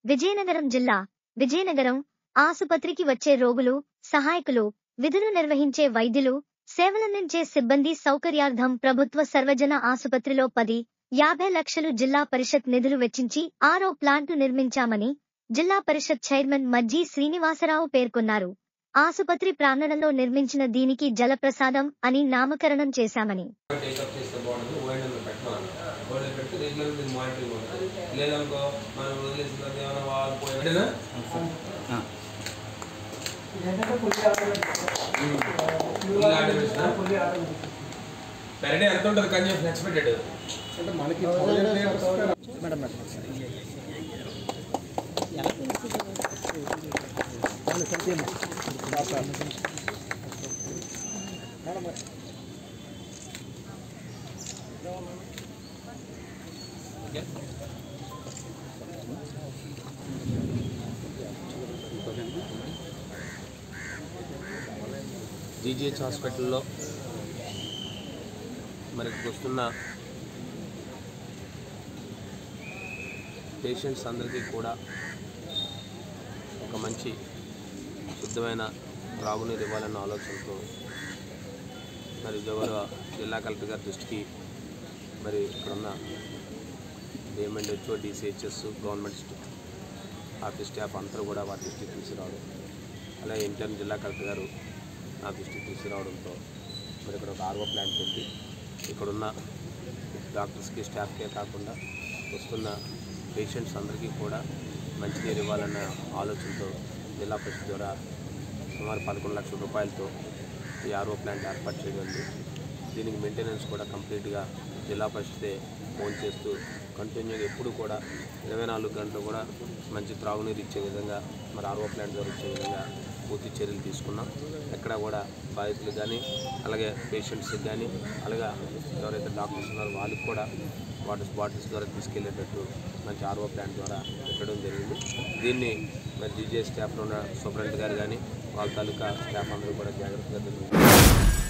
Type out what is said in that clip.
విజయనగరం జిల్లా విజయనగరం ఆసుపత్రికి వచ్చే రోగులు సహాయకులు విధులు నిర్వహించే వైద్యులు సేవలందించే సిబ్బంది సౌకర్యార్థం ప్రభుత్వ సర్వజన ఆసుపత్రిలో పది యాభై లక్షలు జిల్లా పరిషత్ నిధులు వెచ్చించి ఆరో ప్లాంటు నిర్మించామని జిల్లా పరిషత్ చైర్మన్ మజ్జి శ్రీనివాసరావు పేర్కొన్నారు ఆసుపత్రి ప్రాంగణంలో నిర్మించిన దీనికి జలప్రసాదం అని నామకరణం చేశామని టేకప్ చేస్తే బాగుంటుంది ఓఎండ్ఎంలో పెట్టాలి ఓఎండ్ఎం పెడితే రెగ్యులర్ దీని మానిటరింగ్ ఉంటుంది లేదనుకో మనం వదిలేసిన తర్వాత ఏమైనా వాళ్ళు పోయినా పెర్ డే ఎంత ఉంటుంది కన్యూషన్ ఎక్స్పెక్టెడ్ అంటే మనకి మేడం మేడం జీజీహెచ్ హాస్పిటల్లో మరి వస్తున్న పేషెంట్స్ అందరికీ కూడా ఒక మంచి శుద్ధమైన త్రాగునీరు ఇవ్వాలన్న ఆలోచనతో మరి గౌరవ జిల్లా కలెక్టర్ గారి దృష్టికి మరి ఇక్కడున్న డిఎంఎండ్ హెచ్ఓ డిసిహెచ్ఎస్ గవర్నమెంట్ స్ట- ఆఫీస్ స్టాఫ్ అందరూ కూడా వారి దృష్టికి తీసుకురావడం అలాగే ఇంటర్న్ జిల్లా కలెక్టర్ గారు నా దృష్టికి తీసుకురావడంతో మరి ఇక్కడ ఒక ఆర్ఓ ప్లాంట్ పెట్టి ఇక్కడున్న డాక్టర్స్కి స్టాఫ్కే కాకుండా వస్తున్న పేషెంట్స్ అందరికీ కూడా మంచినీరు ఇవ్వాలన్న ఆలోచనతో జిల్లా పరిషత్ ద్వారా సుమారు పదకొండు లక్షల రూపాయలతో ఈ ఆర్ఓ ప్లాంట్ ఏర్పాటు చేయడం దీనికి మెయింటెనెన్స్ కూడా కంప్లీట్గా జిల్లా పరిషతే ఫోన్ చేస్తూ కంటిన్యూగా ఎప్పుడు కూడా ఇరవై నాలుగు గంటలు కూడా మంచి త్రాగునీరు ఇచ్చే విధంగా మరి ఆర్ఓ ప్లాంట్ ద్వారా ఇచ్చే విధంగా పూర్తి చర్యలు తీసుకున్నాం ఎక్కడ కూడా బాధితులు కానీ అలాగే పేషెంట్స్కి కానీ అలాగే ఎవరైతే డాక్టర్స్ ఉన్నారో వాళ్ళకి కూడా వాటర్ బాటిల్స్ ద్వారా తీసుకెళ్లేటట్టు మంచి ఆర్ఓ ప్లాంట్ ద్వారా పెట్టడం జరిగింది దీన్ని మరి జీజే స్టాఫ్లో ఉన్న సూపరింటెండెంట్ గారు కానీ వాళ్ళ తాలూకా స్టాఫ్ అందరూ కూడా జాగ్రత్తగా నిర్వహించారు